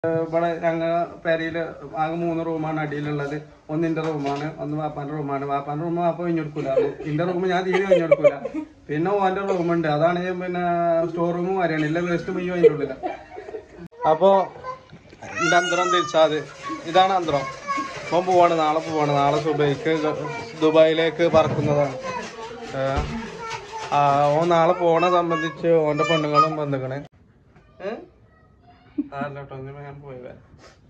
ഇവിടെ ഞങ്ങ പെരയില് ആകെ മൂന്ന് റൂമാണ് അടിയിലുള്ളത് ഒന്നിന്റെ റൂമാണ് ഒന്ന് വാപ്പാന്റെ റൂമാണ് വാപ്പാന്റെ റൂം വാപ്പ കഴിഞ്ഞെടുക്കൂല ഇന്റെ റൂം ഞാൻ തീരെ കഴിഞ്ഞെടുക്കൂല പിന്നെ ഓന്റെ റൂമുണ്ട് അതാണ് ഞാൻ പിന്നെ സ്റ്റോർ റൂമും വരെയാണ് ഇല്ല വേസ്റ്റ് മുയ്യോ അതിൻ്റെ ഉള്ളില അപ്പോ എന്റെ അന്തരം തിരിച്ചാത് ഇതാണ് അന്തരം ഓൻ പോവാണ് നാളെ പോവാണ് നാളെ സുബൈക്ക് ദുബായിലേക്ക് പറക്കുന്നതാണ് ഏ, ആ, ഓൻ നാളെ പോണ സംബന്ധിച്ച് ഓന്റെ പെണ്ണുങ്ങളും വന്നിക്കണേ ഏഹ് ആ കേട്ടോ ഇനി ഞാൻ പോയി വരാം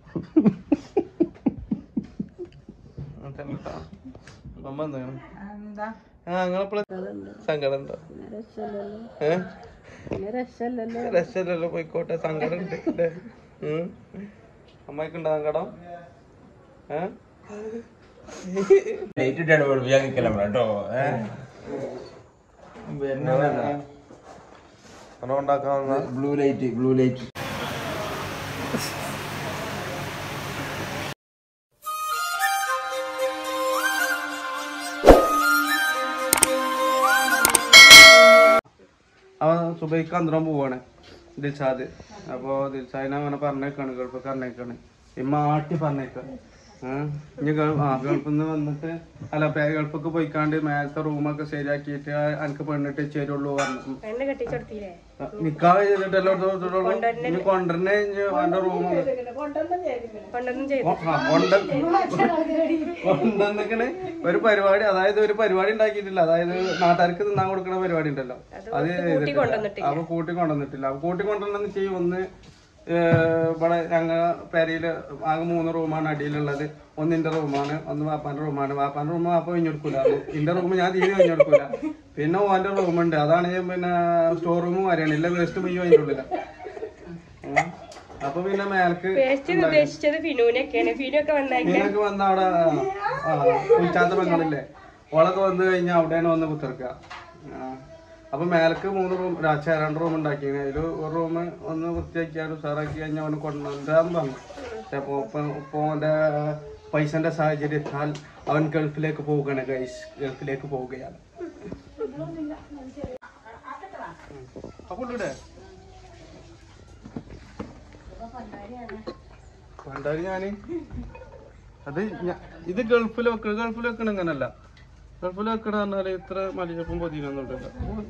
അതല്ലട്ടോ. അമ്മ എന്താണ് ആ നിങ്ങളെപ്പോഴും സങ്കടം ഉണ്ടോ ഏ രസല്ലല്ലോ പോയിക്കോട്ടെ സങ്കടം ഉണ്ട് അല്ലേ ഉം. അമ്മയ്ക്കുണ്ടോ സങ്കടം ഏ ലൈറ്റ് ഇട്ടാണ് പഠിപ്പിക്കാൻ നിൽക്കല കേട്ടോ പണം ഉണ്ടാക്കാവുന്ന ബ്ലൂ ലൈറ്റ് ബ്ലൂ ലൈറ്റ് അവൻ സുബൈക്ക് അന്തരം പോവാണ് ദിൽഷാദ് അപ്പൊ ദിൽഷാദിനെ അങ്ങനെ പറഞ്ഞേക്കാണ് ഗൾഫ് പറഞ്ഞേക്കാണ് ഇമ്മ ആട്ടി പറഞ്ഞേക്ക ഇനി ഗൾ- ആ ഗൾഫിൽ നിന്ന് വന്നിട്ട് അല്ല പേ- ഗൾഫിക്ക് പോയിക്കാണ്ട് മേലത്തെ റൂമൊക്കെ ശരിയാക്കിയിട്ട് എനിക്ക് പെണ്ണിട്ട് ചേരുള്ളൂ പറഞ്ഞു എന്നെ കെട്ടിച്ചെടുത്തില്ലേ നിക്കാഹ് ചെയ്തിട്ടല്ലോ ഇനി കൊണ്ടുവരണേ ഇനി അവന്റെ റൂം കൊണ്ടൊന്നും ചെയ്തു കൊണ്ടുവന്നിക്കണ് ഒരു പരിപാടി അതായത് ഒരു പരിപാടി ഉണ്ടാക്കിയിട്ടില്ല അതായത് നാട്ടുകാർക്ക് തിന്നാൻ കൊടുക്കുന്ന പരിപാടി ഉണ്ടല്ലോ അത് ചെയ്തിട്ടില്ല. കൊണ്ടുവന്നിട്ടില്ല. അവ കൂട്ടി കൊണ്ടുവന്നിട്ടില്ല അവ കൂട്ടി കൊണ്ടുവന്നെന്ന് ചെയ്യും ഒന്ന് ഏഹ്, ഇവിടെ ഞങ്ങ പെരയില് ആകെ മൂന്ന് റൂമാണ് അടിയിലുള്ളത് ഒന്നിന്റെ റൂമാണ് ഒന്ന് വാപ്പാന്റെ റൂമാണ് വാപ്പാന്റെ റൂം വാപ്പ കഴിഞ്ഞെടുക്കൂല ഇന്റെ റൂം ഞാൻ തീരെ കഴിഞ്ഞെടുക്കൂല പിന്നെ ഓന്റെ റൂമുണ്ട് അതാണ് ഞാൻ പിന്നെ സ്റ്റോർ റൂമും വരെയാണ് ഇല്ല വേസ്റ്റ് മുയ്യോ അതിൻ്റെ ഉള്ളില ഉം. അപ്പൊ പിന്നെ മേലക്ക് പേസ്റ്റ് ഉദ്ദേശിച്ചത് ഫിനൂനൊക്കെയാണ് ഫിനൊക്കെ വന്നാൽ നിനക്ക് വന്ന അവിടെ ആ കുളിച്ചാത്ത പെങ്ങളില്ലേ ഓളൊക്കെ വന്നു കഴിഞ്ഞാൽ അവിടെയാണ് വന്ന് കുത്തിർക്കുക അപ്പൊ മേലക്ക് മൂന്ന് റൂം രാച്ച രണ്ട് റൂം ഉണ്ടാക്കി അതിൽ ഒരു റൂം ഒന്ന് വൃത്തിയാക്കിയാൽ ഉഷാറാക്കി കഴിഞ്ഞാൽ അവന് കൊണ്ടുവരാൻ പറഞ്ഞു പക്ഷെ അപ്പൊ ഇപ്പൊ ഓന്റെ പൈസന്റെ സാഹചര്യത്താൽ അവൻ ഗൾഫിലേക്ക് പോവുകയാണ് ഗൈസ് ഗൾഫിലേക്ക് പോവുകയാണ് അപ്പൊ ഇവിടെ പണ്ടാരി ഞാന് അത് ഞ- ഇത് ഗൾഫിൽ വെക്ക ഗൾഫിൽ വെക്കണ ഇങ്ങനല്ല ഗൾഫിൽ വെക്കണ പറഞ്ഞാല് ഇത്ര മലിച്ചപ്പം പൊതിനൊന്നുമില്ല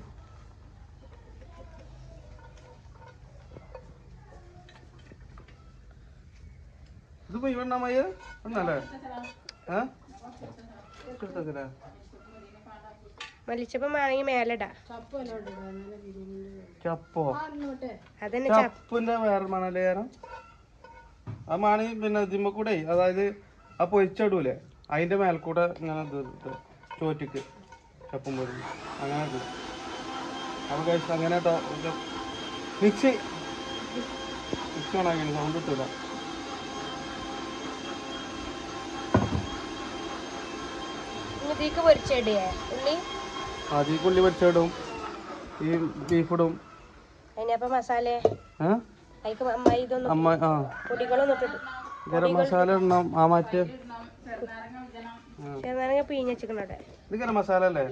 ഇത് പെയ്യണ്ണമായ ഒന്നല്ലേ ഏ എടുത്തേക്കല്ലേ? മല്ലിച്ചപ്പം വേണമെങ്കിൽ മേലിടാ ചപ്പോ അതന്നെ ച- ചപ്പിന്റെ വേറെ മണല്ലേ കാരണം ആ മണി പിന്നെ ഇതിമ്മ കൂടെ അതായത് ആ പൊരിച്ചടൂലേ അതിന്റെ മേൽക്കൂടെ ഇങ്ങനെ ഇത് ഇത് ചോറ്റിക്ക് ചപ്പും പൊരി അങ്ങനെ ഇത് അപ്പൊ കഴിച്ച് അങ്ങനെ കേട്ടോ മിക്സി മിക്സി ഓണാക്കി സൗണ്ട് കിട്ടൂല ഇങ്ങത്തേക്ക് പൊരിച്ചിടേ ഉള്ളി ആദ്യം ഈ ഉള്ളി പൊരിച്ചിടും ഈ ബീഫ് ഇടും അതിനപ്പം മസാല ഏ അതിക്ക് അമ്മായി ഇതൊന്നും അമ്മ ആ പൊടികളൊന്നും ഇട്ടിട്ട് ഗരം മസാല ഇടണം ആ മറ്റേ ചെന്നാണെങ്കിൽ പിഴിഞ്ഞ് വെച്ചിക്കണം അവിടെ ഇത് ഗരം മസാല അല്ലേ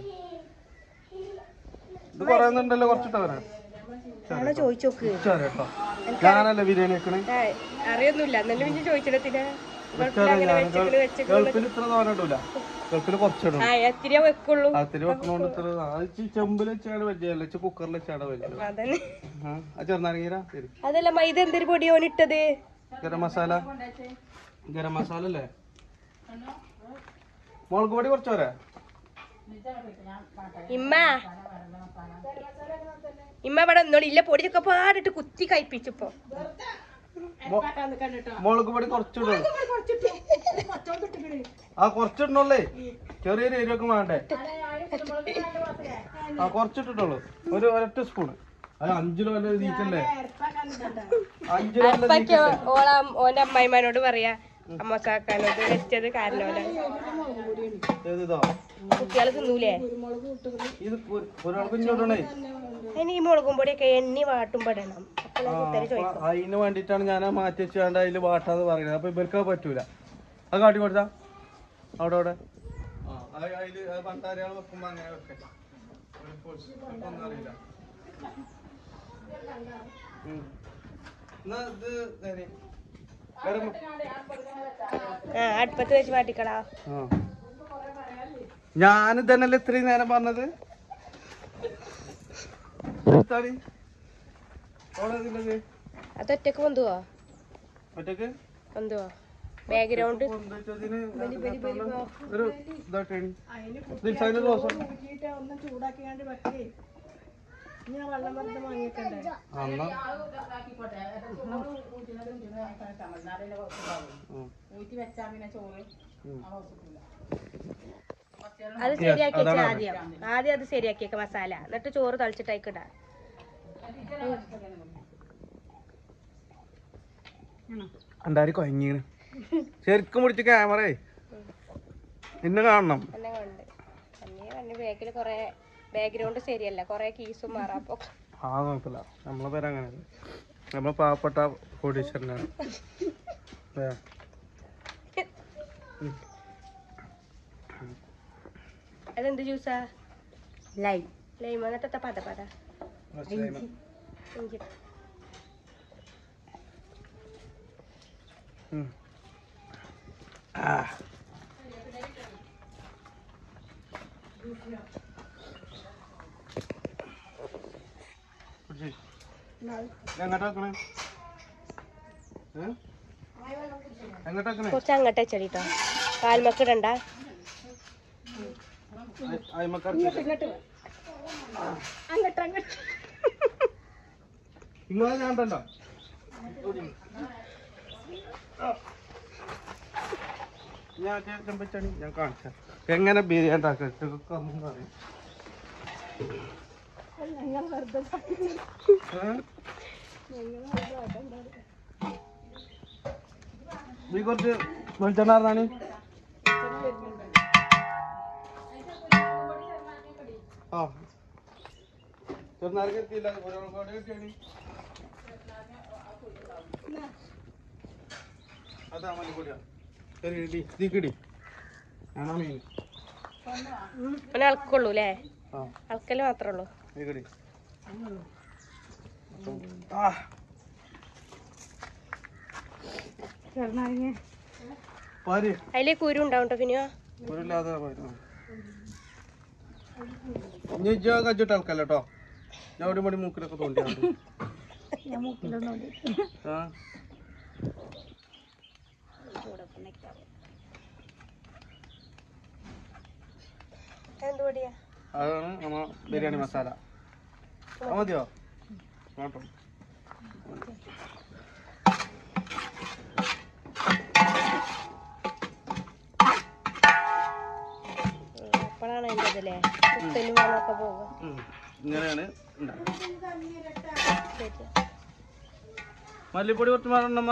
ഇത് കൊറേ ഉണ്ടല്ലോ കുറച്ചിട്ട് വരാം ആണോ ചോദിച്ചു നോക്ക് കേട്ടോ ഞാനല്ലേ ബിരിയാണി വെക്കണേ ആ, അറിയൊന്നുമില്ല എന്നാലും പിന്നെ ചോദിച്ചിടത്തില്ല ഗൾഫിൽ അങ്ങനെ വെച്ചിട്ട് വെച്ചിട്ട് ഗൾഫിൽ ഇത്ര തോനെ ഇടൂല ഗൾഫിൽ കുറച്ചിടും ആ എത്തിരിയേ വെക്കുള്ളൂ അത്തിരി വെക്കണോണ്ട് ഇത്ര അത് ഇച്ചി ചെമ്പിൽ വെച്ചാണ് വലിയ ഇച്ചി കുക്കറിൽ വെച്ചാണ് വലിയ അതന്നെ ആ ചെറുനാരങ്ങീര ശരി അതല്ല മൈദ എന്തൊരു പൊടി ഓനിട്ടത് ഗരം മസാല ഗരം മസാല അല്ലേ മുളക് പൊടി കുറച്ച് വരാ ഇമ്മ ഇമ്മ ഇവിടെ ഒന്നോളി ഇല്ല പൊടിയൊക്കെ പാടിട്ട് കുത്തി കഴിപ്പിച്ചിപ്പോ മുളക് പൊടി കുറച്ചിടുള്ളൂ ആ കുറച്ചിടണുള്ളേ ചെറിയൊരു എരിവൊക്കെ വേണ്ടേ ആ കുറച്ചിട്ടുള്ളൂ ഒരു ഒരൊറ്റ സ്പൂണ് അത് അഞ്ചു കിലോ വല്ല തീറ്റല്ലേ അഞ്ചു കിലോ വല്ല അപ്പൊക്കെ ഓള ഓന്റെ അമ്മായിമാനോട് പറയാ അമ്മക്കാക്കാനോട് വെച്ചത് കാരണോല ഏതിതോ കുട്ടികള് തിന്നൂലേ ഇത് ഒരാൾ കുഞ്ഞോട്ടണേ അതിന് ഈ മുളകും പൊടിയൊക്കെ എണ്ണി വാട്ടുമ്പടണം അപ്പോൾ കുത്തരി ചോദിക്കും അതിന് വേണ്ടിട്ടാണ് ഞാൻ ആ മാറ്റി വെച്ചാണ്ട് അതില് വാട്ടാന്ന് പറയുന്നത് അപ്പൊ ഇവർക്ക് അത് പറ്റൂല അത് കാട്ടി കൊടുത്താ അവിടെ അവിടെ ആ അത് അതില് അത് പണ്ടാരിയാൾ വെക്കുമ്പോ അങ്ങനെ വെക്കാം ഒരു പൊടിച്ച് ഒന്നും അറിയില്ല ഉം. എന്നാ ഇത് തരി. ഗരം ആ അടുപ്പത്ത് വെച്ച് മാറ്റിക്കടാ ആ ഞാൻ തന്നെയല്ലേ ഇത്രയും നേരം പറഞ്ഞത് നിർത്താടി. ഓളെ ഇതിലത് അത് ഒറ്റക്ക് പൊന്തുവോ ഒറ്റക്ക് പൊന്തുവോ ബാക്ക്ഗ്രൗണ്ട് കൊണ്ടുവച്ചതിന് ഒരു ഇതായിട്ടാണ് ദിൽസാന്റെ ദോശ അന്നാ അത് ശരിയാക്കി വെച്ച ആദ്യം ആദ്യം അത് ശരിയാക്കി വെക്ക മസാല എന്നിട്ട് ചോറ് തളിച്ചിട്ടേക്കിടാ അണ്ടാരി കൊയങ്ങീന് ശരിക്കും പിടിച്ച് ക്യാമറേ എന്നെ കാണണം എന്നെ കൊണ്ട് അന്നേ കണ്ണി ബാക്കിൽ കൊറേ ബാക്ക്ഗ്രൗണ്ട് ശരിയല്ല കൊറേ കീസും മാറാപ്പോ ആ നോക്കില്ല നമ്മളെ പേര് അങ്ങനെ നമ്മളെ പാവപ്പെട്ട കോടീശ്വരനാണ് ഏ. അതെന്ത് ജ്യൂസാ ലൈം ലൈം എന്നിട്ട് പത പത മനസ്സിലായില്ല. ഇഞ്ചി ഉം. ആ. കുടിച്ച്. ഇത് എങ്ങോട്ടാ വെക്കണേ? ഏ? എങ്ങോട്ടാ വെക്കണേ? കുറച്ച് അങ്ങോട്ട് വെച്ചടിട്ടോ കാൽമക്കിടണ്ട അയ്- അയ്മക്കറക്കി. ഇങ്ങളെ ഞാൻ ഉണ്ടല്ലോ ഞാൻ ചെമ്പച്ചാണി ഞാൻ കാണിച്ച എങ്ങനെ ബിരിയാണി ഉണ്ടാക്കുക ഇതൊക്കെ ഒന്നും അറിയാം ഏ? നീ കുറച്ച് വെളിച്ചെണ്ണ പറഞ്ഞാണി ആ ചെറുനാരങ്ങ എത്തിയില്ല കുരുമുളക് കിട്ടിയാണ് അതാ മല്ലിപ്പൊടിയാ ശരി ഇടി ഇതിക്കിടി ആണോ മീൻ പിന്നെ അളക്കുള്ളൂ അല്ലേ ആ അളക്കല് മാത്രമേ ഉള്ളൂ ഇതിക്കിടി ആ പാര് അതില് കുരു ഉണ്ടാവും കേട്ടോ പിന്നെയോ കുരുല്ലാതെ പോയിരുന്നു ഇനി ഇജ്ജ് കജ്ജിട്ട് ആൾക്കല്ല കേട്ടോ ഞാൻ ഒരു മണി മൂക്കിലൊക്കെ തോണ്ടിയാണ് ആ എന്ത് പൊടിയാ അതാണ് നമ്മ ബിരിയാണി മസാല അത് മതിയോ കേട്ടോ അപ്പോഴാണ് അതിൻ്റെ അതല്ലേ കുത്തലും വെള്ളമൊക്കെ പോകുക ഉം. ഇങ്ങനെയാണ് ഉണ്ടാക്കുക ശരി. മല്ലിപ്പൊടി കുറച്ച് മാറണമ്മ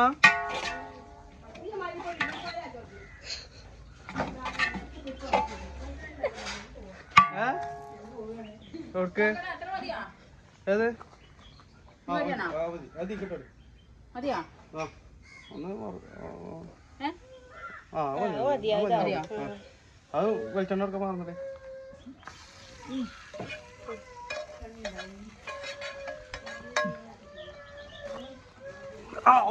ഏ എവിടേക്ക്? ഏത് ആ, ആ, മതി. അത് ഇങ്ങോട്ട് ഇട്. മതിയോ ആ, ഒന്ന് മാറ്. ആ, ഏ? ആ, ആ, മതി. അത് മതി, അത് മതി. ഇതാവും. ആ. അത് വെളിച്ചെണ്ണ ഒക്കെ മാറുന്നതേ ആ ഓ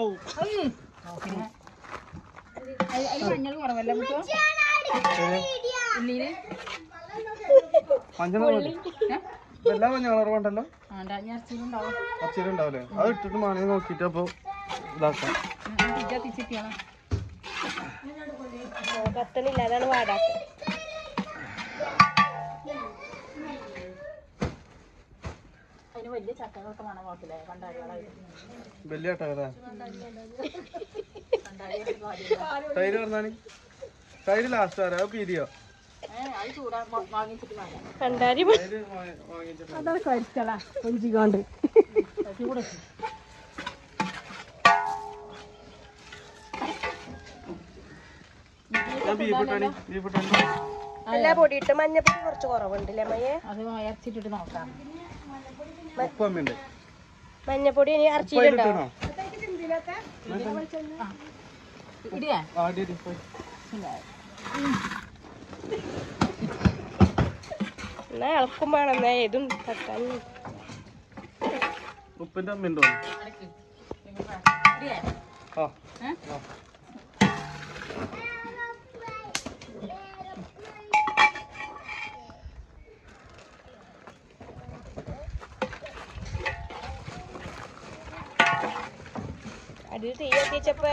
അതിൽ മഞ്ഞൾ കുറവല്ല മുട്ടോ ശരി. ഉള്ളിയില് മഞ്ഞൾ മതി എല്ലാ മഞ്ഞൾ കളർ വേണ്ടല്ലോ ആണ്ട ഞാൻ ഇറച്ചിയിലുണ്ടാവും അച്ചിരി ഉണ്ടാവില്ലേ അത് ഇട്ടിട്ട് മണി നോക്കിയിട്ട് അപ്പൊ ഇതാക്കാം പിജ്ജ തിച്ചിട്ടാണ് ആ, കത്തണില്ല അതാണ് വാടാത്ത അതിന് വലിയ ചക്കകളൊക്കെ വേണം കുഴപ്പമില്ല കണ്ടാളികളായി വലിയ കേട്ടോ തൈര് പറഞ്ഞാണി തൈര് ലാസ്റ്റ് വരാ അത് പീരിയോ ഏഹ് അത് ചൂടാ വാങ്ങിച്ചിട്ട് വേണം കണ്ടാരി തൈര് വാങ്ങി- വാങ്ങിച്ചിട്ട് അതാണ് കഴിച്ചളാ കൊഞ്ചിക്കാണ്ട് ചൂട് ഞാൻ ബീഫ് ഇട്ടാണി ബീഫ് ഇട്ടാണി എല്ലാ പൊടിയിട്ട് മഞ്ഞപ്പൊടി കുറച്ച് കുറവുണ്ട് അല്ലേ മയ്യെ അത് ഇറച്ചിട്ടിട്ട് നോക്കാം ഉപ്പ് അമ്മയുണ്ട് മഞ്ഞപ്പൊടി ഇനി ഇറച്ചിയിലുണ്ടോ ഇട്ടണോ ഇടിയേ ആദ്യം ഇടി, പോയി. എന്നാ ഇളക്കുമ്പോഴാണ് എന്നാ ഏതും തട്ടാൻ ഉപ്പിന്റെ അമ്മയുണ്ടോ ഇടിയേ ആ അടിയിൽ തീ കത്തിച്ചപ്പോ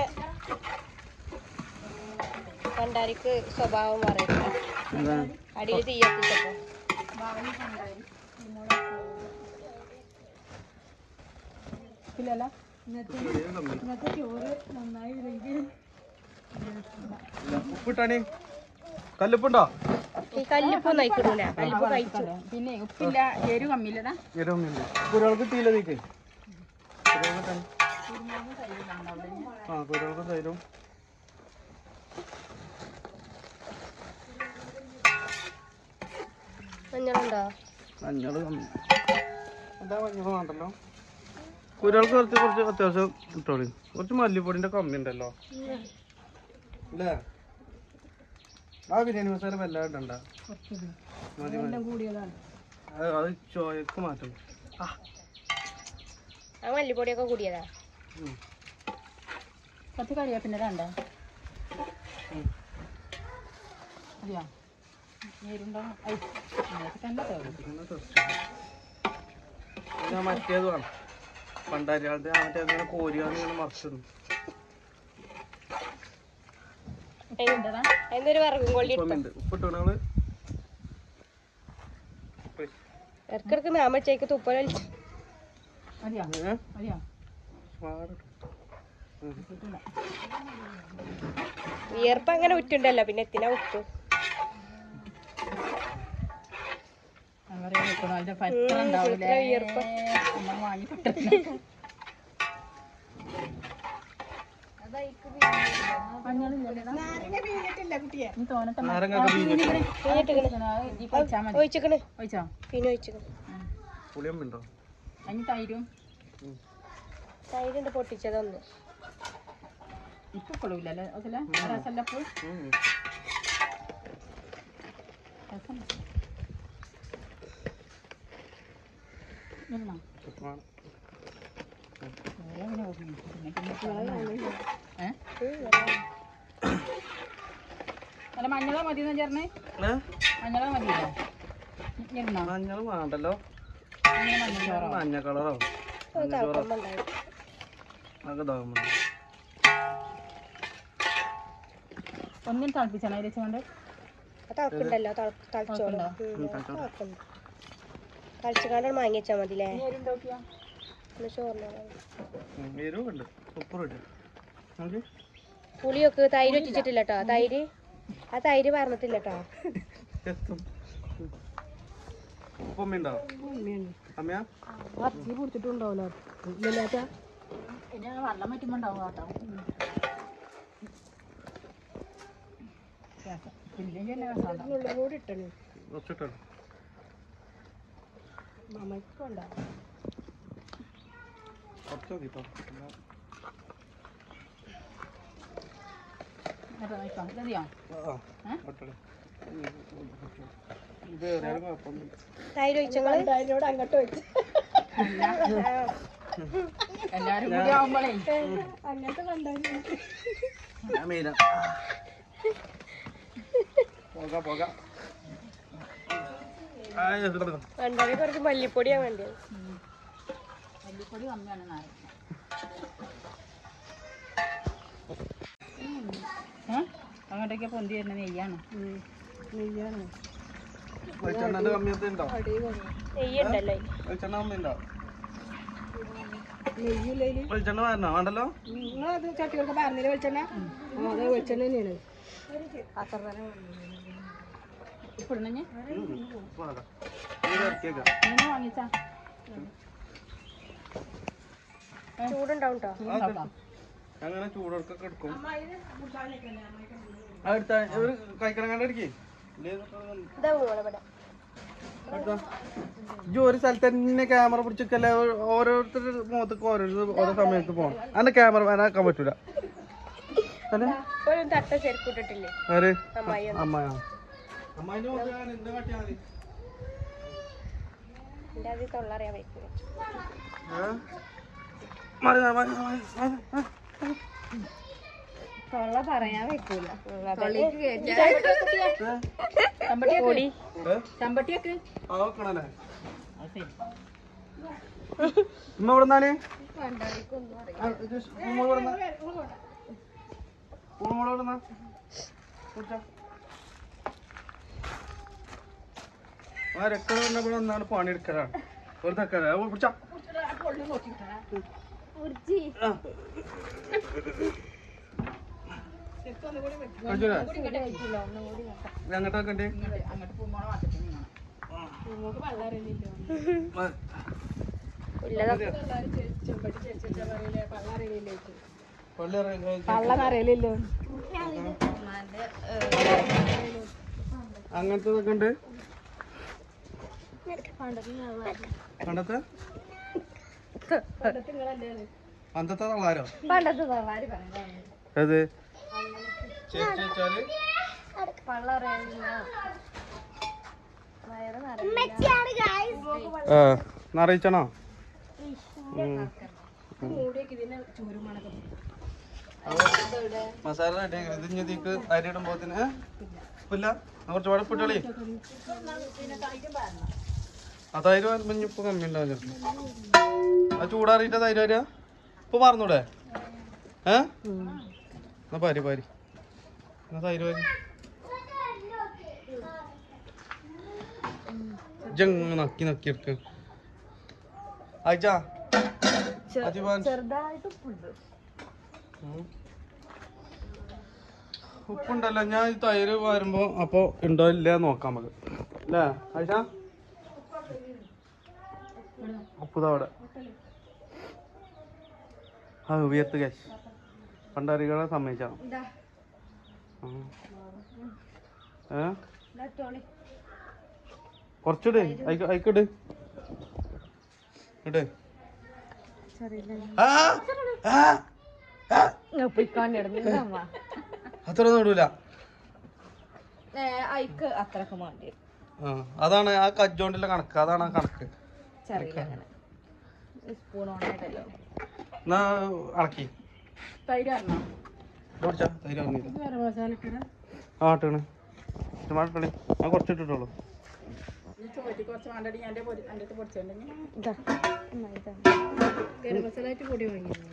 കണ്ടാരിക്ക് സ്വഭാവം മാറിയിട്ടില്ല എന്താ അടിയിൽ തീ കത്തിച്ചപ്പോ ഇല്ലല്ലോ ഉപ്പിട്ടാണി കല്ലുപ്പുണ്ടോ ഈ കല്ലിപ്പ് നയിക്കണില്ല കല്ലിപ്പ് കഴിച്ചു പിന്നെ ഉപ്പില്ല എരു കമ്മില്ലടാ എരവുന്നുണ്ട് കുരുകൾക്ക് തീല തീക്ക് ആ കുരുകൾക്ക് തൈരും മഞ്ഞളുണ്ടോ മഞ്ഞള് കമ്മി എന്താ മഞ്ഞള് വേണ്ടല്ലോ കുരുകൾക്ക് കുറച്ച് കുറച്ച് അത്യാവശ്യം ഇട്ടോളി കുറച്ച് മല്ലിപ്പൊടിന്റെ കമ്മി ഉണ്ടല്ലോ അല്ലേ ആ ബിരിയാണി മസാല വല്ലാതെ ഇടണ്ട മതി മതി കൂടിയതാണ് അത് അത് ചോയക്ക് മാറ്റണം ആ മല്ലിപ്പൊടിയൊക്കെ കൂടിയതാ ഉം. കുറച്ച് കറിവേപ്പിൻ്റെ രണ്ടോ അതെയോ നേരുണ്ടോ ഐ കണ്ടോ ഇങ്ങനെ തെറിച്ചു. ഞാൻ മറ്റേത് വേണം പണ്ടാരി കാലത്ത് ഞാൻ മറ്റേ അങ്ങനെ കോരിയാണ് ഇങ്ങനെ മറിച്ചിടുന്നു ഉണ്ടതാ അതിന്നൊരു വറകും കൊള്ളി എടുത്തോ ഉപ്പുണ്ട് ഉപ്പിട്ടു നിങ്ങള് ഇടക്കിടക്ക് നാമച്ചേക്ക് തുപ്പല മതിയോ ഏ? മതിയോ സ്വാദിട്ട്. ഉം. വിയർപ്പ് അങ്ങനെ ഉറ്റുണ്ടല്ലോ പിന്നെ എത്തിനാ ഉറ്റു അവരെ വെക്കണോ അതിന്റെ പത്ര ഉണ്ടാവൂലേ ഇത്ര വിയർപ്പ്. നമ്മൾ വാങ്ങി കിട്ടുന്നു നീ തോന്നട്ടെ നാരങ്ങയൊക്കെ പിഴിഞ്ഞിട്ട് ഈ കഴിച്ചാ മതി ഒഴിച്ചിക്കണ് ഒഴിച്ചോ പിന്നെ ഒഴിച്ചിക്കണ് പുളിയമ്മുണ്ടോ അതിന് തൈരും തൈരുണ്ട് പൊട്ടിച്ചതൊന്ന് ഇപ്പൊ കൊള്ളൂലല്ലേ അതിലെ രസല്ലപ്പൂ ഉം. രസം ഇടണോ? വേണം. വേറെ പിന്നെ നോക്കുന്നു. പിന്നെ പിന്നെ കാണുന്നില്ല. ഏ? അല്ല മഞ്ഞളോ മതി എന്ന് ചേർന്നേ ഏ? മഞ്ഞളോ മതിയല്ലോ ഇടണോ മഞ്ഞൾ വേണ്ടല്ലോ ഇങ്ങനെ മഞ്ഞൾ ചോറോ മഞ്ഞ കളറോ ഒരു തിളക്കുമ്പോ ഉണ്ടായി അതൊക്കെ ഇതാകുമ്പോ ഒന്നും തിളപ്പിച്ചാണ് അതിൽ വെച്ചുകൊണ്ട് ആ തിളക്കുണ്ടല്ലോ തളച്ചോളൂ തിളക്കുണ്ട് തളിച്ചുകാണ്ട് മാങ്ങി വെച്ചാൽ മതില്ലേ ഒന്ന് ചോറിന് എരിവുണ്ട് ഉപ്പുണ്ട് നോക്കി പുളിയൊക്കെ തൈര് ഒറ്റിച്ചിട്ടില്ല കേട്ടോ തൈര് ആ തൈര് പറഞ്ഞിട്ടില്ല കേട്ടോ എത്തും ഉപ്പമ്മയുണ്ടോ അമ്മയാ അച്ഛി പിടിച്ചിട്ടുണ്ടാവല്ലോ പിന്നെ വെള്ളം പറ്റുമ്പോൾ ഉണ്ടാവും കേട്ടോ രസം. ഇല്ലെങ്കിൽ തന്നെ രസമുണ്ടാവും. കൂടി ഇട്ടു കുറച്ചിട്ടോ മമ്മക്കുണ്ടോ കുറച്ച് മതി കേട്ടോ എന്നിട്ട് നോക്കാം. ഇതെന്തെയ്യോ? ആ ഏ? ഒട്ടണം ഇത് ഏറിയാലും കുഴപ്പമൊന്നുമില്ല തൈര് ഒഴിച്ചങ്ങള് അങ്ങോട്ട് ഒഴിച്ചു എല്ലാരും കൂടി ആവുമ്പോഴേ അങ്ങനത്തെ കണ്ടായിരുന്നു ഞാൻ മെയിന പോക പോക കണ്ടാല് കുറച്ച് മല്ലിപ്പൊടിയാ വേണ്ടത് മല്ലിപ്പൊടി കമ്മിയാണ് നാളെ ഏ അങ്ങോട്ടേക്ക് പൊന്തി വരുന്ന നെയ്യാണ് നെയ്യാണ് വെളിച്ചെണ്ണന്റെ കമ്മിയത്തെ ഉണ്ടോ നെയ്യുണ്ടല്ലോ വെളിച്ചെണ്ണ കമ്മി ഉണ്ടോ നെയ്യില്ലേ വെളിച്ചെണ്ണ വരണോ വേണ്ടല്ലോ നിങ്ങളത് ചട്ടികൾക്ക് പറഞ്ഞില്ല വെളിച്ചെണ്ണ അതെ വെളിച്ചെണ്ണ തന്നെയാണ് അത്ര ഇപ്പൊ ഇടണഞ്ഞ് പോകാം ഇത് ഇറക്കിയേക്കാം ഇങ്ങനെ വാങ്ങിച്ചാ ചൂടുണ്ടാവും കേട്ടോ ചൂടുണ്ടാക്കാം അങ്ങനെ ചൂടൊക്കെ എടുക്കും അടുത്ത ഇവര് കഴിക്കണം കണ്ടടിക്കേ ഇതാ മോളെ ഇവിടെ ഇജ്ജ് ഒരു സ്ഥലത്ത് തന്നെ ക്യാമറ പിടിച്ചിക്കല്ലേ ഓരോരുത്തരുടെ മുഖത്തേക്ക് ഓരോരുത്തർ ഓരോ സമയത്ത് പോകണം അന്നെ ക്യാമറ ആക്കാൻ പറ്റൂല അല്ലേ ഒരു തട്ട ചെരുപ്പിട്ടിട്ടില്ലേ ആര് അമ്മായി അമ്മായ അമ്മായിന്റെ മുഖത്ത് ഞാൻ എന്ത് കാട്ടിയാ മതി എന്റെ അത് തൊള്ളറിയാൻ വയ്ക്കും ഏ? മതി, മതി, മതി, മതി, മതി. തൊള്ള പറയാൻ വെക്കൂല പൊടി ഏ? ചമ്പട്ടിയൊക്കെ ആ വെക്കണല്ലേ ഉമ്മ ഇവിടെ നിന്നാണ് ആ രക്തം പറഞ്ഞപ്പോൾ ഒന്നാണ് പണിയെടുക്കലാണ് ഒരു തക്കാല പിടിച്ചാ ആ. കഴിച്ചൂലേ? അങ്ങോട്ട് വെക്കണ്ടേ അങ്ങോട്ട് പോകുമ്പോൾ വാർത്തിട്ട് ആ. ഉള്ളതൊക്കെ പള്ളി ഇറങ്ങി- അറിയില്ലല്ലോ അങ്ങനത്തെ ഇതൊക്കെ ഉണ്ട് പണ്ടത്തെ പണ്ടത്തെ തള്ളാരോ പണ്ടത്തെ തള്ളാര് പറയുന്നത് ഏത് ചേച്ചി വെച്ചാല് പള്ള അറിയില്ല വയറ് നിറയില്ല ആ നിറയിച്ചണോ മസാല റെഡി ഇത് ഇനി ഇതിക്ക് അരി ഇടുമ്പോത്തിന് ഉപ്പില്ല കുറച്ച് പാടെ ഉപ്പിട്ടളി ആ തൈര് വരുമ്പോ ഇനി ഉപ്പ് കമ്മി ഉണ്ടാവും ചിലപ്പോ ആ ചൂടാറിയിട്ട് തൈര് വരിക ഉപ്പ് മറന്നൂടെ ഏ എന്നാ പാരി പാരി എന്നാ തൈര് വരി ജങ് നക്കി നക്കി എടുക്ക അയച്ചാ അതിവാൻ ചെറുതായിട്ട് ഉപ്പുണ്ട് ഉം. ഉപ്പുണ്ടല്ലോ ഞാൻ ഈ തൈര് വരുമ്പോ അപ്പൊ ഉണ്ടോ ഇല്ല നോക്കാം നമുക്ക് അല്ലേ ആയിഷ ഉപ്പ് ദാ അവിടെ ആ ഉയർത്ത് കാശ് പണ്ടരികളെ സമ്മതിച്ചാണ് ഏ കുറച്ചിട് അയക്ക് അയക്കിട് ഇട് ആ ആ ആ പോയിക്കൊണ്ടിരുന്നു അമ്മ അത്ര തൊടൂല അയക്ക് അത്രക്ക് വേണ്ടി ആ അതാണ് ആ കജ്ജോണ്ടിലെ കണക്ക് അതാണ് ആ കണക്ക് ചെറിയ അങ്ങനെ സ്പൂൺ ഓണായിട്ടല്ലോ എന്നാ അളക്കി തൈര് അറിഞ്ഞോ ഓടിച്ചാ തൈര് ഇറങ്ങിയില്ല വേറെ മസാല ഇട്ടിട്ട് ആ ഇട്ടണ് ടൊമാറ്റോ ആ കുറച്ചിട്ടിട്ടുള്ളൂ ഈ ചോറ്റി കുറച്ച് വേണ്ടടി എൻ്റെ പൊടി എൻ്റെ അടുത്ത് പൊടിച്ചിട്ടുണ്ടെങ്കിൽ ഇതാ അമ്മ ഇതാ ഗരം മസാലയായിട്ട് പൊടി വാങ്ങിയിരുന്നു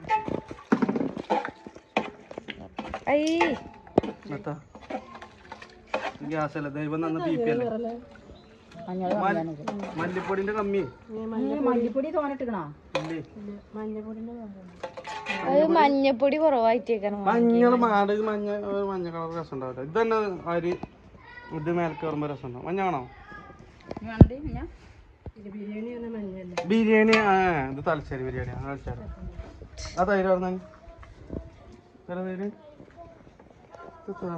ഐ എത്താ ഗ്യാസ് അല്ല ദൈവം നന്ന ബി പി അല്ലേ മഞ്ഞൾ മല്ലിപ്പൊടിന്റെ കമ്മി മല്ലിപ്പൊടി തോന്നിട്ടിക്കണോ ഇല്ലേ അത് മഞ്ഞപ്പൊടി കുറവായിട്ടേക്കണം മഞ്ഞൾ മാട് മഞ്ഞ ഒരു മഞ്ഞ കളർ രസം ഉണ്ടാവില്ല ഇത് തന്നെ അരി ഇത് മേലേക്ക് കയറുമ്പോ രസം ഉണ്ടാവും മഞ്ഞ വേണോ വേണടി ഞാൻ ബിരിയാണി ആ ഇത് തലശ്ശേരി ബിരിയാണി ആ തലശ്ശേരി ആ തൈര് പറഞ്ഞ തൈര് ഇതെത്താ?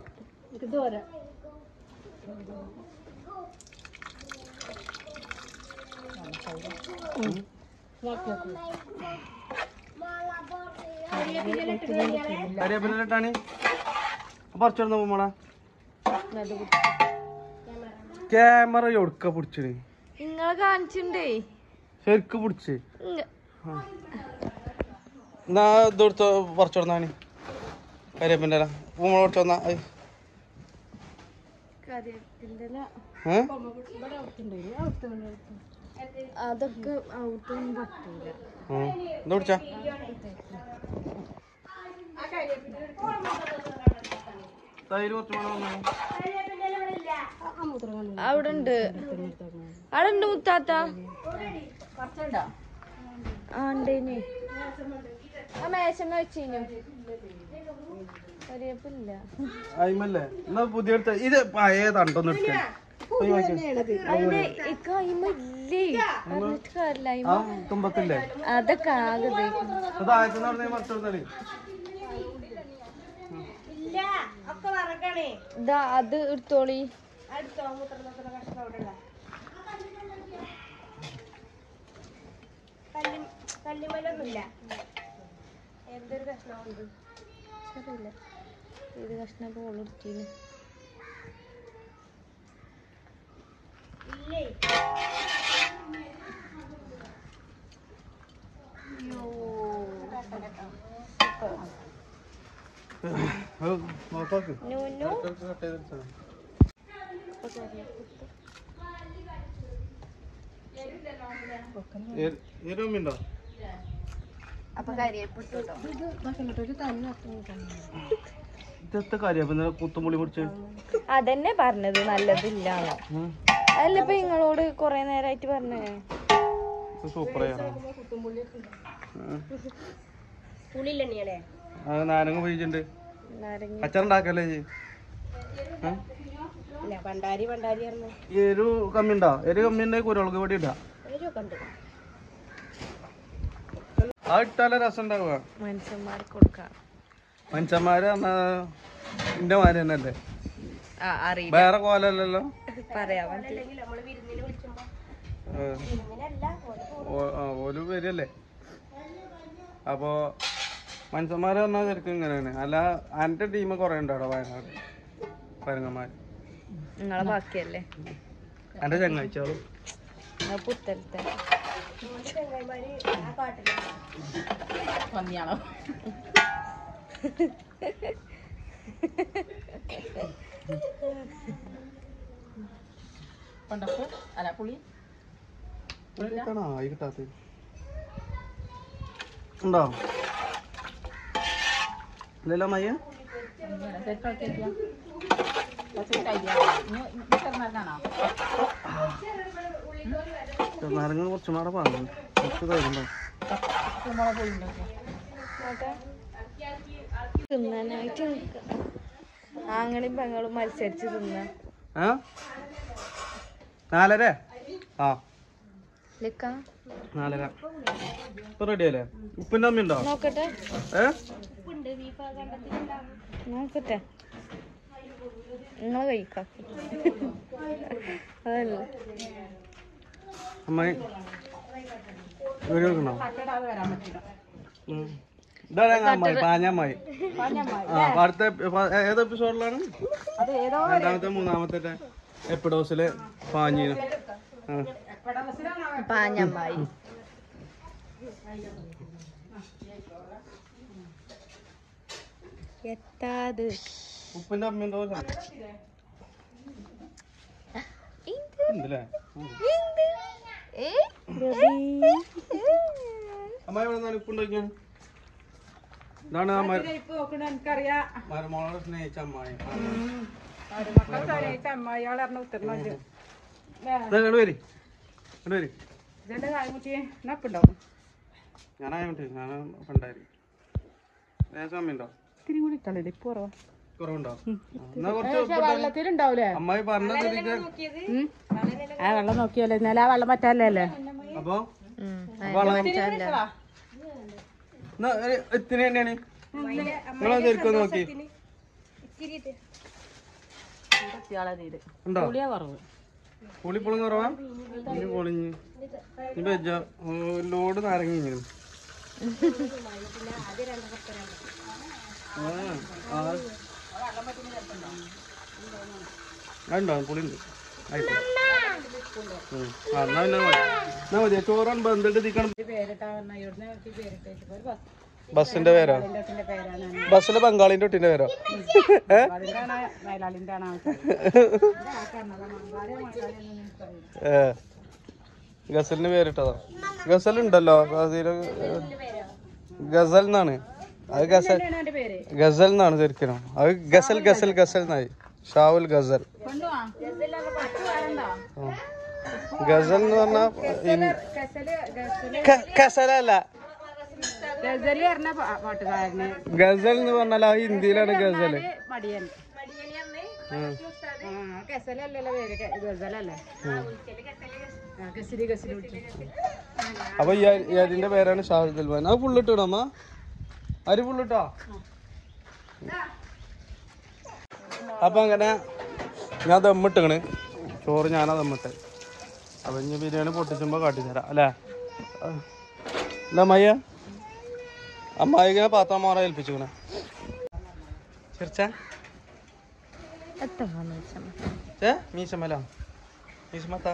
കരിവേപ്പിലിട്ടാണ് പറിച്ചോടുന്ന പോമോളാ ക്യാമറ ഒടുക്ക പിടിച്ചിന് നിങ്ങളെ കാണിച്ചിണ്ടേ ശരിക്ക് പിടിച്ച് ഇങ്ങ- എന്നാ ഇതെടുത്ത് പറിച്ചോടുന്നാണ് കരിവേപ്പിൻ്റെ പൂമോള പറിച്ചോന്നാ കറിവേപ്പിൻ്റെ ഇല. ഏ അതൊക്കെ ഔട്ടൊന്നും പറ്റൂല എന്താ പിടിച്ചാ തൈര് കുറച്ച് വേണം വന്നോ. അവിടെ ഉണ്ട് അവിടെ ഉണ്ട് മുത്താത്ത കുറച്ചുണ്ടോ ആ ഉണ്ടേനെ ആ മേശമ്മ വെച്ചിനു കറിവേപ്പില്ല അയിമല്ലേ എന്നാ പുതിയ എടുത്ത ഇത് പഴയ തണ്ടൊന്നും എടുക്ക അതിന് ഇക്ക അയിമ ഇല്ലേ പറഞ്ഞിട്ട് കാര്യമില്ല ആ അയിമ തുമ്പത്തില്ലേ അതൊക്കെ ആകെ ദേ. അത് ആയത്ത് നടന്നേ മറിച്ചെടുത്താലേ ഇതാ അത് എടുത്തോളി കല്ലുമലൊന്നുമില്ല എന്തൊരു കഷ്ണമുണ്ട് അറിയില്ല ഏത് കഷ്ണം പോള് എടുത്തീന് ഇല്ലേ അത് നോക്കാക്ക്. നൂനു ഇതൊക്കെ cut ചെയ്തെടുത്തതാ. ഏ- ഈ room ഉണ്ടോ? അപ്പൊ കരിയപ്പിട്ടോ ഒരു തന്നെ ഇതെന്താ കാര്യം അപ്പൊ ഇന്നലെ കുത്തുമുളി പിടിച്ച് അതന്നെ പറഞ്ഞത് നല്ലതില്ലാന്ന് അതല്ല ഇപ്പൊ നിങ്ങളോട് കൊറേ നേരായിട്ട് പറഞ്ഞേ സൂപ്പറായിരുന്നു പുളിയില്ലേ അത് നാരങ്ങ പോയിട്ടുണ്ട് നാരങ്ങ അച്ചാറുണ്ടാക്കല്ലേ ചെയ്യ് ഏ? ഇല്ല പണ്ടാരി പണ്ടാരി പറഞ്ഞു എരു കമ്മി ഉണ്ടോ എരു കമ്മി ഉണ്ടെങ്കിൽ കുരുമുളക് പൊടി ഇടാ ഒക്കെ ഉണ്ട് ആ ഇട്ടാലേ രസം ഉണ്ടാവുക മനുഷ്യന്മാർക്ക് കൊടുക്കാം മനുഷ്യന്മാര് പറഞ്ഞാ എന്റെ മാര് തന്നെ അല്ലേ ആ അറിയില്ല വേറെ കോലല്ലല്ലോ പറയാൻ ഏ. ഓ- ആ, ഓല് വരില്ലേ അപ്പോ മനുഷ്യന്മാര് പറഞ്ഞാൽ ശരിക്കും ഇങ്ങനെയാണ് അല്ല എന്റെ ടീം കുറെ ഉണ്ട് അവിടെ വയനാട് പരങ്ങന്മാര് നിങ്ങളെ ബാക്കിയല്ലേ എന്റെ ചങ്ങാഴ്ചകളും നിങ്ങൾ പുത്തലത്തെ പന്നിയാണോ കൊണ്ടപ്പ് അല്ല പുളി ആണോ ആയി കിട്ടാത്ത ഉണ്ടോ ഇല്ലല്ലോ മയ്യ നാരങ്ങ കുറച്ചും കൂടെ പറഞ്ഞു കുറച്ച് തരുന്നുണ്ടോ തിന്നാനായിട്ട് ആങ്ങളും പെങ്ങളും മത്സരിച്ച് തിന്ന ആ നാലര ആ ലിക്ക നാലര ഇപ്പൊ റെഡി അല്ലേ ഉപ്പിന്റെ അമ്മ ഉണ്ടോ നോക്കട്ടെ ഏ നോക്കട്ടെ നിങ്ങള് കഴിക്കാം അതല്ല അമ്മായി ഒരു വെക്കണോ ഉം. ഇതാണ് ഞങ്ങൾ അമ്മായി പാഞ്ഞമ്മായി ആ അപ്പൊ അടുത്ത എപ്പ- പ- ഏത് എപ്പിസോഡിലാണ് രണ്ടാമത്തെ മൂന്നാമത്തെ എപ്പിഡോസില് പാഞ്ഞീന ആ പാഞ്ഞമ്മായി എത്താത് ഉപ്പിന്റെ അമ്മയുണ്ടോ ഉണ്ടല്ലേ ഉം. അമ്മായി ഇവിടെ നിന്നാണ് ഉപ്പുണ്ടാക്കിയാണ് ഇതാണ് ആ മര- മരുമോളെ സ്നേഹിച്ച അമ്മായി ഇങ്ങോട്ട് വരി ഇങ്ങോട്ട് വരി ഞാനായോട്ടെ ഞാൻ പണ്ടായി ലേശം അമ്മയുണ്ടോ കുറവുണ്ടോ എന്നാ കുറച്ച് ഉപ്പിട്ടാ അമ്മായി പറഞ്ഞ സ്ഥിതിക്ക് ആ വെള്ളം നോക്കിയല്ലേ ഇന്നലെ ആ വെള്ളം പറ്റാല്ലേ അപ്പൊ വളം എന്നാ ഒരു ഇത്തിരി തന്നെയാണ് നിങ്ങളെ ശരിക്കും നോക്കി ഉണ്ടോ പുളിപ്പുളും കുറവാ പുളി പൊളിഞ്ഞ് ഇനി വെച്ച ലോഡ് നാരങ്ങ ഇങ്ങനെ ഉണ്ടാവും പുളിയുണ്ട് ആയിക്കോ ഉം. ആ എന്നാ പിന്നെ മതി എന്നാ മതി ചോറാണ് ബന്ധിട്ട് തിക്കണം ബസ്സിന്റെ പേരോ ബസ്സിലെ ബംഗാളിന്റെ ഒട്ടിന്റെ പേരോ ഏ? ഏ ഗസലിന് പേരിട്ടതാ ഗസൽ ഉണ്ടല്ലോ അതില് ഗസൽ എന്നാണ് അത് ഗസൽ ഗസൽ എന്നാണ് ശരിക്കും അത് ഗസൽ ഗസൽ ഗസൽ എന്നായി ഷാവുൽ ഗസൽ ആ. ഗസൽ എന്ന് പറഞ്ഞാ ഗസലല്ല ഗസലി പറഞ്ഞ പാട്ടുകാരന് ഗസൽ എന്ന് പറഞ്ഞാൽ ആ ഹിന്ദിയിലാണ് ഗസല് മടിയൻ ഉം. ഗസലല്ലല്ലോ പേര് ഗ- ഗസലല്ലേ ആ, ഗസലി ഗസലി വിളിച്ചു അപ്പൊ ഈ അരി- ഈ അരിന്റെ പേരാണ് ഷാഹുൽ ദിൽവാൻ അത് ഫുള്ളിട്ടോ അമ്മ അരി ഫുള്ളിട്ടോ അപ്പൊ അങ്ങനെ ഞാൻ ദമ്മിട്ടാണ് ചോറ് ഞാനാ ദമ്മിട്ട് അപ്പൊ ഇനി ബിരിയാണി പൊട്ടിച്ചുമ്പോ കാട്ടിത്തരാം അല്ലേ അല്ല അമ്മയ്യ അമ്മായിങ്ങനെ പാത്രം മാറാൻ ഏൽപ്പിച്ചുക്കണേ ചിരിച്ച എത്താന്ന് വെച്ചാ ഏ മീശമല മീശമത്ത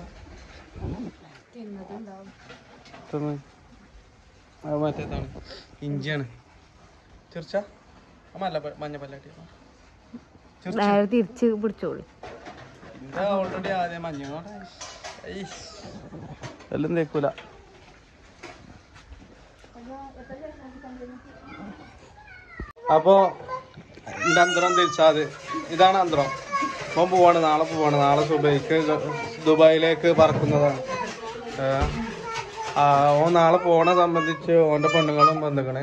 തിന്ന് അത് മറ്റേതാണ് ഇഞ്ചിയാണ് ചിരിച്ച മല്ല മഞ്ഞ പല്ലാട്ടി നേരെ തിരിച്ച് പിടിച്ചോളൂ എന്താ ഓൾറെഡി ആദ്യം മഞ്ഞോടെ എല്ലാം തേക്കൂല അപ്പോ എന്റെ അന്തരം തിരിച്ചാത് ഇതാണ് അന്തരം ഓൻ പോവാണ് നാളെ പോവാണ് നാളെ സുബൈക്ക് ദുബായിലേക്ക് പറക്കുന്നതാണ് ഏ, ആ, ഓൻ നാളെ പോണ സംബന്ധിച്ച് ഓന്റെ പെണ്ണുങ്ങളും ബന്ധുക്കണ്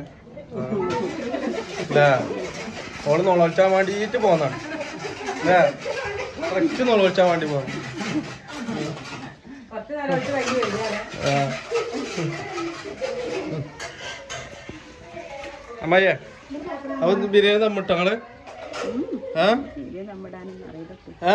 അല്ലേ ഓള് നുളച്ചാൻ വേണ്ടിയിട്ട് പോന്നാണ് അല്ലേ കറക്റ്റ് നുളച്ചാൻ വേണ്ടി പോന്നു ആ. അമ്മായിയെ അപ്പൊ ഇത് ബിരിയാണി തമ്മിട്ടോ നിങ്ങള് ഏ? ഏ?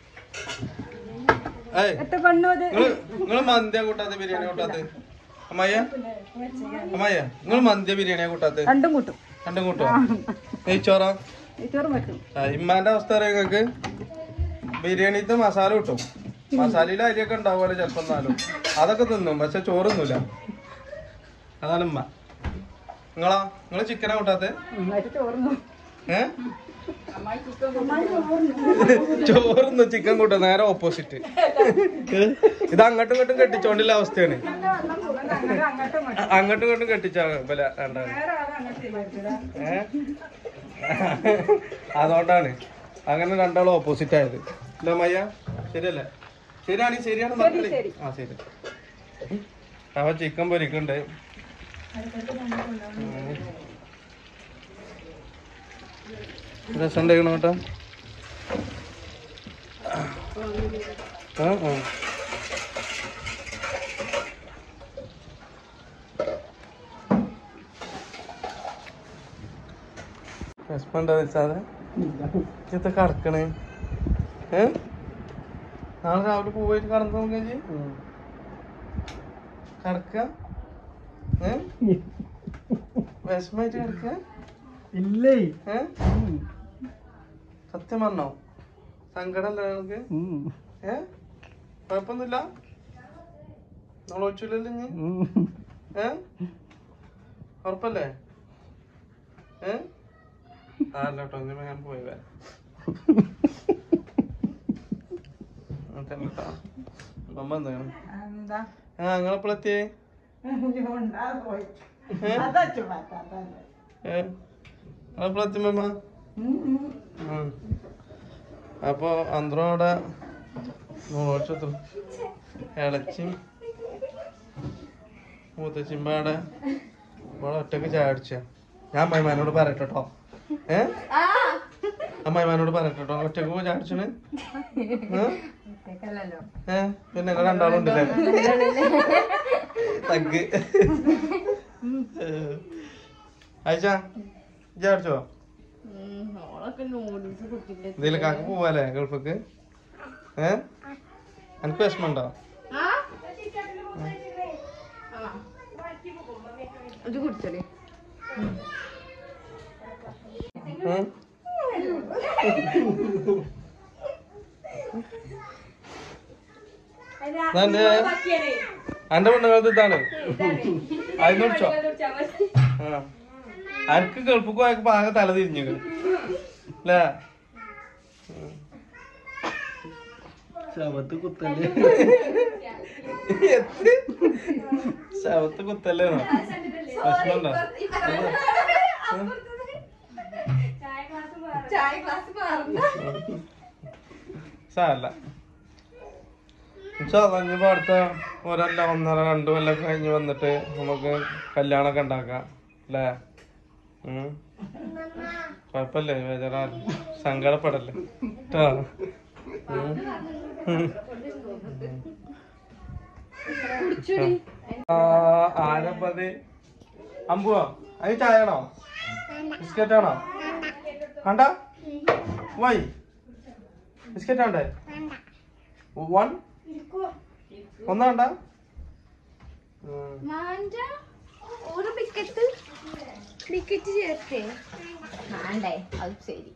ഏയ്, നിങ്ങള് നിങ്ങള് മന്തിയ കൂട്ടാത്ത ബിരിയാണി കൂട്ടാത്ത അമ്മായ അമ്മായ നിങ്ങള് മന്തിയ ബിരിയാണിയാ കൂട്ടാത്ത രണ്ടും കൂട്ടും രണ്ടും കൂട്ടോ നെയ്ച്ചോറോ ചോറും വെക്കും ആ, ഇമ്മാന്റെ അവസ്ഥ അറിയാം നിങ്ങക്ക് ബിരിയാണിത്തെ മസാല കിട്ടും മസാലയിൽ അരിയൊക്കെ ഉണ്ടാവുമല്ലോ ചിലപ്പോ എന്നാലും അതൊക്കെ തിന്നും പക്ഷെ ചോറൊന്നുമില്ല അതാണ് ഉമ്മ നിങ്ങളോ നിങ്ങള് ചിക്കനാ കൂട്ടാത്തെ ചോറുന്നു ഏ ചോറുന്നു ചിക്കൻ കൂട്ടും നേരെ ഓപ്പോസിറ്റ് ഇത് അങ്ങോട്ടും ഇങ്ങോട്ടും കെട്ടിച്ചോണ്ടില്ല അവസ്ഥയാണ് അങ്ങോട്ടും ഇങ്ങോട്ടും കെട്ടിച്ചാ ബല രണ്ടാണ് ഏ അതുകൊണ്ടാണ് അങ്ങനെ രണ്ടാളും ഓപ്പോസിറ്റ് ആയത് അല്ലേ മയ്യ ശരിയല്ലേ ശരിയാണ് ശരിയാണ് മക്കളെ ആ ശരി അവ ചിക്കൻ പൊരിക്കുന്നുണ്ട് രസം ഉണ്ടാക്കണം കേട്ടോ ആ ആ വിശപ്പുണ്ടോ വെച്ചാതെ ഇതൊക്കെ കടക്കണേ ഏ നാളെ രാവിലെ പോയിട്ട് കടന്നു നോക്കാൻ ചെയ്യും കടക്ക ഏ വിഷമായിട്ട് കിടക്ക ഇല്ലേ ഏ സത്യം പറഞ്ഞോ സങ്കടമല്ല നിങ്ങൾക്ക് ഏ കുഴപ്പമൊന്നുമില്ല നമ്മൾ ഒഴിച്ചില്ലല്ലോ ഇനി ഏ ഉറപ്പല്ലേ ഏ ആ അല്ല കേട്ടോ ഇനി ഞാൻ പോയി വരാം എന്നിട്ട് എന്നിട്ടാ? അമ്മ എന്താണ് ആ നിങ്ങളെപ്പോഴെത്തിയേ നിങ്ങളെപ്പോഴെത്തി മമ്മ ആ. അപ്പൊ അന്ത്രോടെ നോച്ചത്തു ഇളച്ചിയും മൂത്തച്ചിമ്പാടെ ഇവിടെ ഒറ്റക്ക് ചായ അടിച്ച ഞാൻ അമ്മായിമാനോട് പറയട്ടെ കേട്ടോ ഏ അമ്മായിമാനോട് പറയട്ടെ കേട്ടോ ഒറ്റക്ക് പോയി ചായ അടിച്ചണ് ഏ പിന്നെ നിങ്ങൾ രണ്ടാളും ഉണ്ടല്ലേ തഗ് അയച്ച ചായ അടിച്ചോ ഇതില് കാക്ക പോവാല്ലേ ഗൾഫിക്ക് ഏ എനിക്ക് വിഷമമുണ്ടോ ഇത് കുടിച്ചോളി ഉം? ഇതെന്റെ എന്റെ പെണ്ണുങ്ങൾക്ക് ഇതാണ് അതിന് കുടിച്ചോ ആ അനക്ക് ഗൾഫിക്ക് പോയപ്പോ ആകെ തല തിരിഞ്ഞു അല്ലേ ശവത്ത് കുത്തല്ലേ ശവത്ത് കുത്തല്ലേ വിഷമണ്ടോ സാരല്ല ഇനിയിപ്പോ അടുത്ത ഒരല്ല ഒന്നര രണ്ടു കൊല്ലം കഴിഞ്ഞ് വന്നിട്ട് നമുക്ക് കല്യാണമൊക്കെ ഉണ്ടാക്കാം അല്ലേ ഉം. കുഴപ്പല്ലേ ബേജാറാ സങ്കടപ്പെടല്ലേ കേട്ടോ ഉം. ഉം. ആ, ആരപ്പത് അമ്പുവോ അത് ചായയാണോ ബിസ്ക്കറ്റ് ആണോ വേണ്ട വൈ ബിസ്ക്കറ്റ് വേണ്ടേ വൺ ഒന്നും വേണ്ട ഉം. മാഞ്ച ഒരു ബിക്കറ്റ് ബിക്കറ്റ് ചേർത്തേ വേണ്ടേ അത് ശരി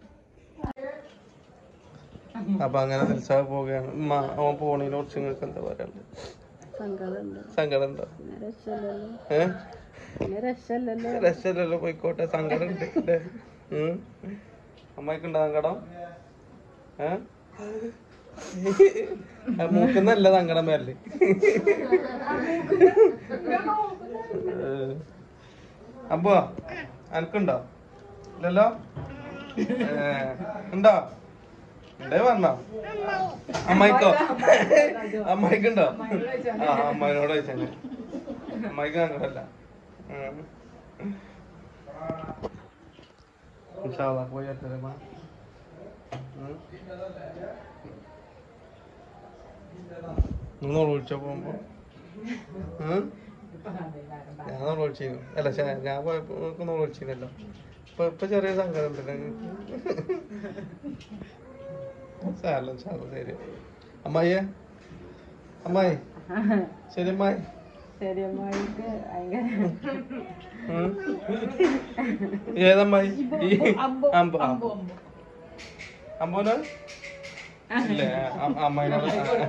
അപ്പൊ അങ്ങനെ തിരിച്ചാ പോവുകയാണ് ഉമ്മ, അവൻ പോണതിനെ കുറിച്ച് നിങ്ങൾക്ക് എന്താ പറയാനുള്ളത് സങ്കടം ഉണ്ടോ ഏഹ് രസമല്ലല്ലോ പോയിക്കോട്ടെ സങ്കടം ഉണ്ട് ഉം. അമ്മായിക്കുണ്ടോ സങ്കടം ഏ ആ, മൂക്കുന്നല്ല സങ്കടം വരല് അമ്പോ അനക്കുണ്ടോ ഇല്ലല്ലോ ഏ, ഉണ്ടോ ഉണ്ടേ പറഞ്ഞോ അമ്മായിക്കോ അമ്മായിക്കുണ്ടോ ആ അമ്മായിനോട് ചോദിച്ചേ അമ്മായിക്ക് സങ്കടമല്ല ഉം. ഇൻഷാല്ലാ പോയി വരട്ടെ നിങ്ങൾ വിളിച്ചോ പോകുമ്പോ ഉം? ഞാൻ വിളിച്ചിരുന്നു അല്ല ശ്ശെ, ഞാൻ പോയപ്പോ നിങ്ങൾ വിളിച്ചിരുന്നല്ലോ ഇപ്പൊ ഇപ്പൊ ചെറിയ സങ്കടം ഉണ്ടല്ലോ സാരല്ല സാരല്ല ശരി അമ്മായിയെ അമ്മായി ശരി അമ്മായി ശരി അമ്മായിക്ക് ഭയങ്കര ഉം. ഏതമ്മായി ഈ അമ്പോ അമ്പോ അമ്പോനോ ഇല്ലേ അ- അമ്മായിനോട്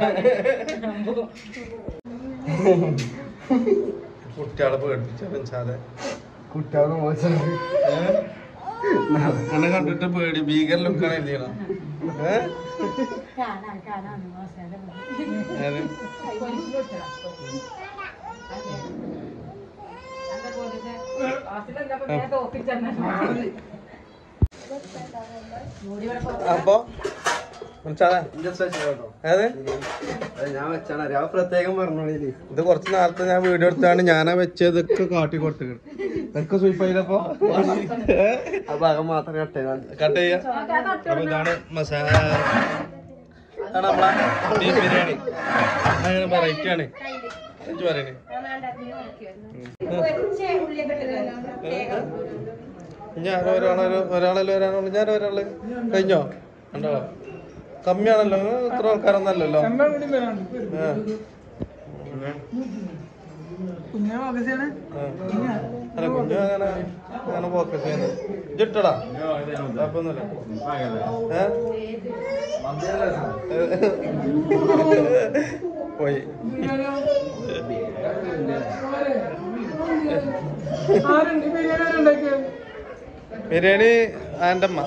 കുട്ടികളെ പേടിപ്പിച്ചാലെ കുട്ടികളെ മോശം എന്നെ കണ്ടിട്ട് പേടി ഭീകര ലുക്കാണ് എഴുതിയണം ഏഹ് കാണാൻ കാണാൻ മോശം ഏത്? അപ്പൊ മനസ്സിലാ ഏത് ഞാൻ വെച്ചാണ് അറിയാം പ്രത്യേകം പറഞ്ഞോളി ഇത് കുറച്ച് നേരത്തെ ഞാൻ വീഡിയോ എടുത്താണ് ഞാനാ വെച്ചതൊക്കെ കാട്ടി കൊടുത്തത് ഇതൊക്കെ സൂപ്പായില്ലപ്പോ ആ ഭാഗം മാത്രം കട്ടേ കട്ട് ചെയ്യാം അപ്പൊ ഇതാണ് മസാല ഇതാണ് നമ്മളെ ബീഫ് ബിരിയാണി അങ്ങനെ വെറൈറ്റി ആണ് എനിക്ക് പറയണേ ഞാൻ ഒരാളെ ഒരാളല്ലോ ഒരാളുള്ളൂ ഞാൻ ഒരാള് കഴിഞ്ഞോ ഉണ്ടോ കമ്മിയാണല്ലോ ഇത്ര ആൾക്കാരൊന്നല്ലല്ലോ ആ. ആ. അല്ല കുഞ്ഞു അങ്ങനെ അങ്ങനെ ഫോക്കസ് ചെയ്യുന്നത് ഇജിട്ടടാ കുഴപ്പമൊന്നുമില്ല ഏ? പോയി ബിരിയാണി ആൻ്റെ അമ്മ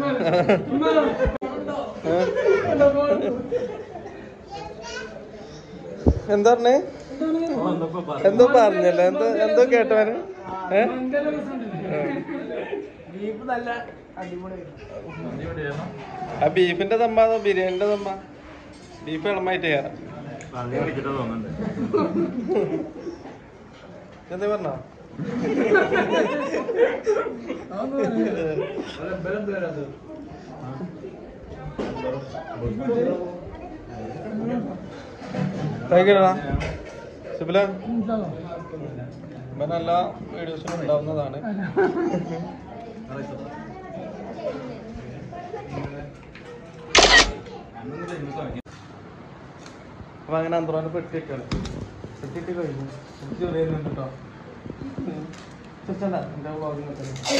ഏ? എന്താ പറഞ്ഞേ എന്തോ പറഞ്ഞല്ലോ എന്തോ എന്തോ കേട്ടവന് ഏ ആ ബീഫിന്റെ തമ്പാതോ ബിരിയാണിന്റെ തമ്പ ബീഫ് ഇളമായിട്ട് കയറാം എന്താ പറഞ്ഞോ കഴിക്കണ സിബില ഇവൻ എല്ലാ വീഡിയോസിലും ഉണ്ടാവുന്നതാണ് അപ്പൊ അങ്ങനെ അന്തോനെ പെട്ടിയൊക്കെയാണ് പെട്ടിട്ട് കഴിഞ്ഞു എനിക്ക് ചെറിയ കേട്ടോ ചെച്ചണ്ട എന്റെ ഭാഗം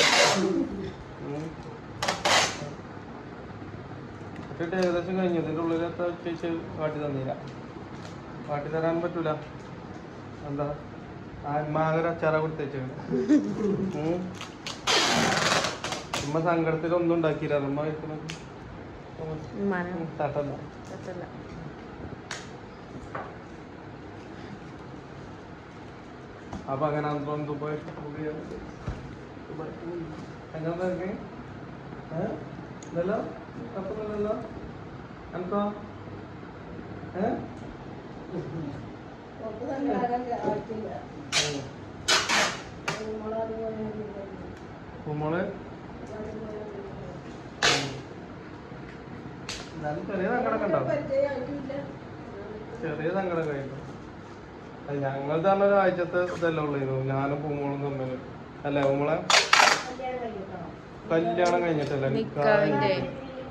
പെട്ടിട്ട് ഏകദേശം കഴിഞ്ഞു ഇതിന്റെ ഉള്ളിലത്തെ ചേച്ചി കാട്ടി തന്നില്ല കാട്ടി തരാൻ പറ്റൂല എന്താ ആ മാങ്ങര അച്ചാറ കൊടുത്തേച്ചു ഉമ്മ സങ്കടത്തിൽ ഒന്നും ഉണ്ടാക്കിയില്ല ഉമ്മ കഴിക്കുന്നത് തട്ടല്ല അപ്പൊ അങ്ങനെ അന്തോൻ ദുബായ് എങ്ങനെ ഇതല്ലോ തപ്പുന്നില്ലല്ലോ എനിക്കോ ഏ കുമ്മള് എന്നാലും ചെറിയ സങ്കടമൊക്കെ ഉണ്ടാവും ചെറിയ സങ്കടം കഴിഞ്ഞു അത് ഞങ്ങളുടെ തന്നെ ഒരാഴ്ചത്തെ ഇതല്ലേ ഉള്ളൂ ഞാനും പൂമോളും തമ്മിൽ അല്ലേ പൂമോളെ കല്യാണം കഴിഞ്ഞിട്ടല്ലേ നിക്കാഹ് കഴിഞ്ഞിട്ട്.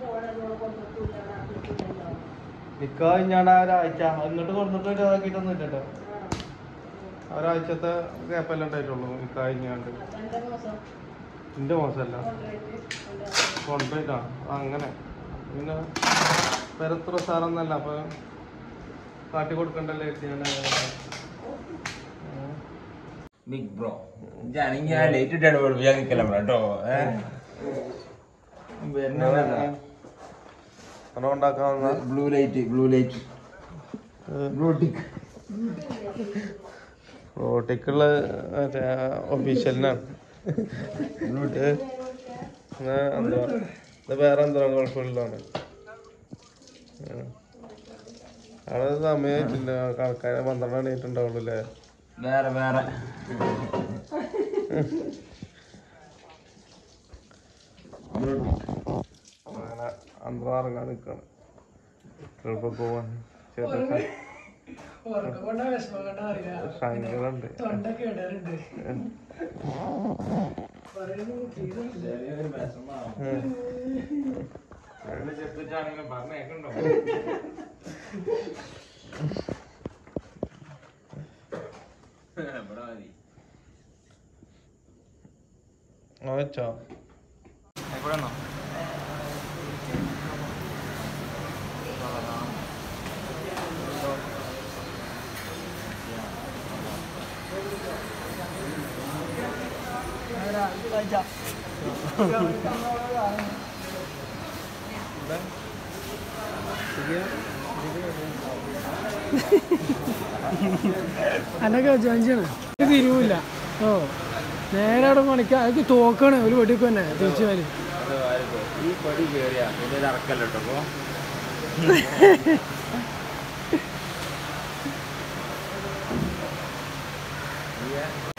നിക്കാഹ് കഴിഞ്ഞാണ് ആ ഒരാഴ്ച എന്നിട്ട് കൊടുത്തിട്ട് ഇതാക്കിയിട്ടൊന്നും ഇല്ലല്ലോ ഒരാഴ്ചത്തെ ഗ്യാപ്പെല്ലാം ഉണ്ടായിട്ടുള്ളൂ നിക്കാഹ് കഴിഞ്ഞാണ്ട് എന്റെ മോശമല്ല കൊണ്ടുപോയിട്ടാ അങ്ങനെ പിന്നെ പെരത്ര സാറൊന്നല്ല അപ്പൊ കാട്ടി കൊടുക്കണ്ടല്ലേ എത്തിയാണ് ബിഗ് ബ്രോ ഇതാണെങ്കിൽ ഞാൻ ലേറ്റ് ഇട്ടാണ് പഠിപ്പിക്കാൻ നിൽക്കല കേട്ടോ ഏഹ് ഉണ്ടാക്കാവുന്ന blue light blue light blue tick റോട്ടിക്കുള്ള മറ്റേ ഒഫീഷ്യലിനാണ് ഇത് എന്താ ഇത് വേറെ എന്തോ കുഴപ്പമില്ലാണ് അവിടെ സമയമായിട്ടില്ല കണക്കാരെ പന്ത്രണ്ട് മണിയായിട്ടുണ്ടാവുള്ളൂ അല്ലേ വേറെ വേറെ അങ്ങനെ അന്തം ഇറങ്ങാൻ നിൽക്കാണ് ചിലപ്പോ പോവാൻ ചെറിയ സങ്കടമുണ്ട് ആ വെച്ചോ അതൊക്കെ ജോയിൻ തിരിവില്ല ഓ നേരെ അവിടെ മണിക്ക അതൊക്കെ തോക്കാണ് ഒരു വെടിക്ക് തന്നെ തിരിച്ചു വരും ഈ പടി കേറിയാ പിന്നെ ഇറക്കല്ലോ കേട്ടോ അപ്പൊ